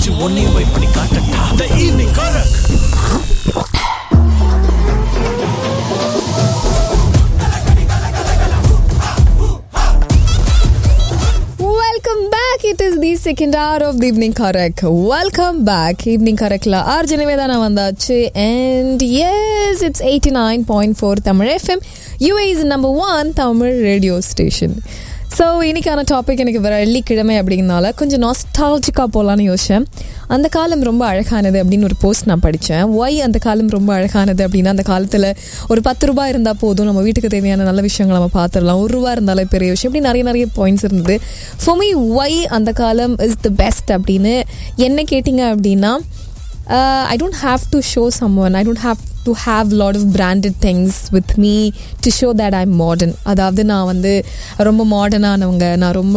வச்சு உன்னையும் போய் பண்ணி காட்டட்டா the evening correct Welcome back. It is the second hour of the evening correct. Welcome back. Evening correctல ஆர்ஜி நிவேதானா வந்தாச்சு and yes, it's 89.4 Tamil FM. UA is number one Tamil radio station. So இன்னைக்கான topic எனக்கு வெள்ளிக்கிழமை அப்படிங்கனால கொஞ்சம் நாஸ்டாலஜிக்காக போகலான்னு யோசிச்சேன் அந்த காலம் ரொம்ப அழகானது அப்படின்னு ஒரு போஸ்ட் நான் படித்தேன் ஒய் அந்த காலம் ரொம்ப அழகானது அப்படின்னா அந்த காலத்தில் ஒரு பத்து ரூபாய் இருந்தால் போதும் நம்ம வீட்டுக்கு தேவையான நல்ல விஷயங்களை நம்ம பார்த்துடலாம் ஒரு ரூபா இருந்தாலே பெரிய விஷயம் இப்படி நிறைய நிறைய பாயிண்ட்ஸ் இருந்தது ஃபார் மீ ஒய் அந்த காலம் இஸ் த பெஸ்ட் அப்படின்னு என்ன கேட்டிங்க அப்படின்னா I don't have to show someone I don't have to have lot of branded things with me to show that I'm modern அதாவது நான் வந்து ரொம்ப மாடர்னானவங்க நான் ரொம்ப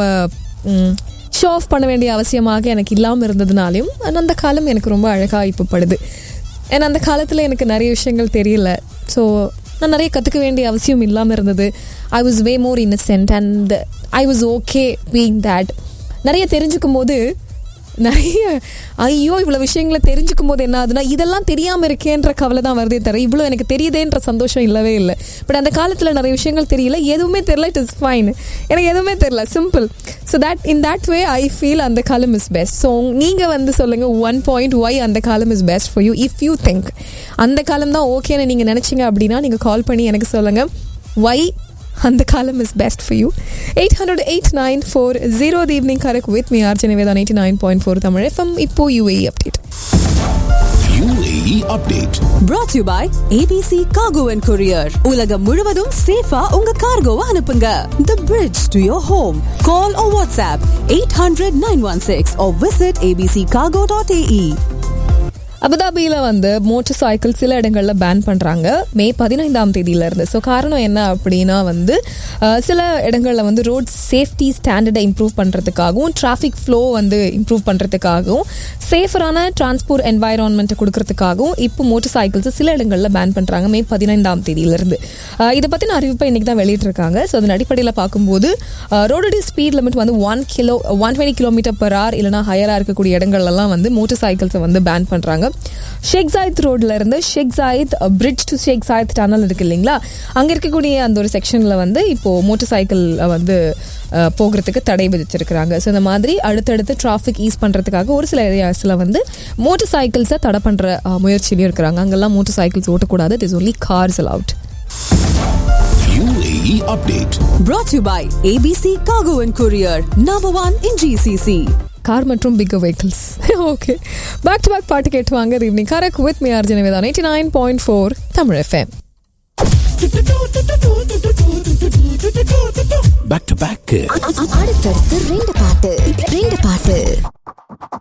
ஷோ ஆஃப் பண்ண வேண்டிய அவசியமாக எனக்கு இல்லாமல் இருந்ததுனாலையும் அந்த காலம் எனக்கு ரொம்ப அழகாக இப்போ படுது ஏன்னா அந்த காலத்தில் எனக்கு நிறைய விஷயங்கள் தெரியல ஸோ நான் நிறைய கற்றுக்க வேண்டிய அவசியம் இல்லாமல் இருந்தது I was way more innocent and I was okay being that நிறைய தெரிஞ்சுக்கும் போது நிறைய ஐயோ இவ்வளோ விஷயங்களை தெரிஞ்சுக்கும் போது என்ன ஆகுதுன்னா இதெல்லாம் தெரியாமல் இருக்கேன்ற கவலை தான் வருதே தவிர இவ்வளோ எனக்கு தெரியுதேன்ற சந்தோஷம் இல்லவே இல்லை பட் அந்த காலத்தில் நிறைய விஷயங்கள் தெரியல எதுவுமே தெரியல இட் இஸ் ஃபைன் எனக்கு எதுவுமே தெரியல simple so that in that way I feel அந்த காலம் இஸ் பெஸ்ட் ஸோ நீங்கள் வந்து சொல்லுங்கள் ஒன் பாயிண்ட் ஒய் அந்த காலம் is best for you if you think அந்த காலம் தான் ஓகேன்னு நீங்கள் நினச்சிங்க அப்படின்னா நீங்கள் கால் பண்ணி எனக்கு சொல்லுங்கள் ஒய் அந்த காலம் is best for you eight hundred eight nine four zero the evening correct with me RJ Nivedha eighty nine point four Tamil FM இப்போ UAE update UAE update. brought to you by ABC Cargo and Courier. உலகம் முழுவதும் சேஃபா உங்க கார்கோவை அனுப்புங்க. The bridge to your home. Call or WhatsApp 800-916 or visit abccargo.ae. அபுதாபியில் வந்து motor cycle சில இடங்களில் பேன் பண்ணுறாங்க மே பதினைந்தாம் தேதியிலேருந்து ஸோ காரணம் என்ன அப்படின்னா வந்து அஹ், சில இடங்களில் வந்து ரோட் சேஃப்டி ஸ்டாண்டர்டை இம்ப்ரூவ் பண்ணுறதுக்காகவும் டிராஃபிக் ஃப்ளோ வந்து இம்ப்ரூவ் பண்ணுறதுக்காகவும் சேஃபரான டிரான்ஸ்போர்ட் என்வாயரான்மெண்ட்டை கொடுக்கறதுக்காகவும் இப்போ மோட்டார் சைக்கிள்ஸ் சில இடங்களில் பேன் பண்ணுறாங்க மே பதினைந்தாம் தேதியிலேருந்து இதை பற்றின அறிவிப்பை இன்றைக்கி தான் வெளியிட்டிருக்காங்க ஸோ அதன் அடிப்படையில் பார்க்கும்போது ரோடோடைய ஸ்பீட் லிமிட் வந்து one kilo one twenty kilometer per hour இல்லைனா ஹையராக இருக்கக்கூடிய இடங்கள்லாம் வந்து மோட்டார் சைக்கிள்ஸை வந்து பேன் பண்ணுறாங்க ஷேக் ஜாயித் ரோட்ல இருந்து Sheikh Zayed bridge to Sheikh Zayed tunnel இருக்கு இல்லைங்களா அங்கே இருக்கக்கூடிய அந்த ஒரு செக்ஷனில் வந்து இப்போ மோட்டார் சைக்கிள் வந்து அஹ், போகிறதுக்கு தடை விதிச்சிருக்கிறாங்க ஸோ இந்த மாதிரி அடுத்தடுத்து டிராஃபிக் ஈஸ் பண்ணுறதுக்காக ஒரு சில ஏரியாஸில் வந்து மோட்டார் சைக்கிள்ஸை தடை பண்ணுற முயற்சியிலையும் இருக்கிறாங்க அங்கெல்லாம் மோட்டார் சைக்கிள்ஸ் ஓட்டக்கூடாது it is only cars allowed UAE update. Brought to you by ABC Cargo and Courier. Number one in GCC. Car மற்றும் big vehicles okay back to back பாட்டு கேட்டு வாங்க evening correct with me RJ Nivedha eighty nine point four Tamil FM Back to back. அடுத்தடுத்து ரெண்டு பாட்டு ரெண்டு பாட்டு